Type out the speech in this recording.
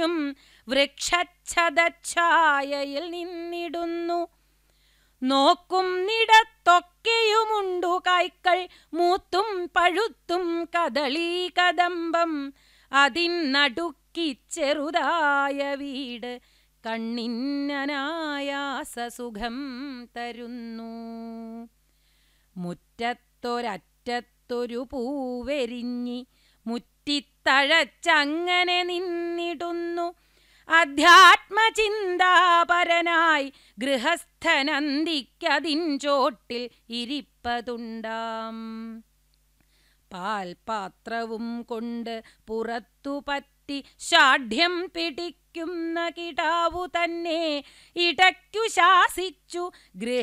വൃക്ഷച്ഛതച്ഛായയിൽ നിന്നിടുന്നു നോക്കുന്നിടത്തൊക്കെയുമുണ്ടു കായ്ക്കൾ മൂത്തും പഴുത്തും കദളീ കദംബം അതിനടുക്കി ചെറുതായ വീട് കണ്ണിന്നനായാസ സുഖം തരുന്നു മുറ്റത്തൊരറ്റത്തൊരു പൂവെരിഞ്ഞി മുറ്റിത്തഴച്ചങ്ങനെ നിന്നിടുന്നു അധ്യാത്മചിന്താപരനായി ഗൃഹസ്ഥനന്തിക്കതിൻ ചോട്ടിൽ ഇരിപ്പതുണ്ടാം പാൽപാത്രവും കൊണ്ട് പുറത്തു പറ്റി ഷാഠ്യം പിടിക്കുന്ന കിടാവു തന്നെ ഇടയ്ക്കു ശാസിച്ചു ഗൃഹ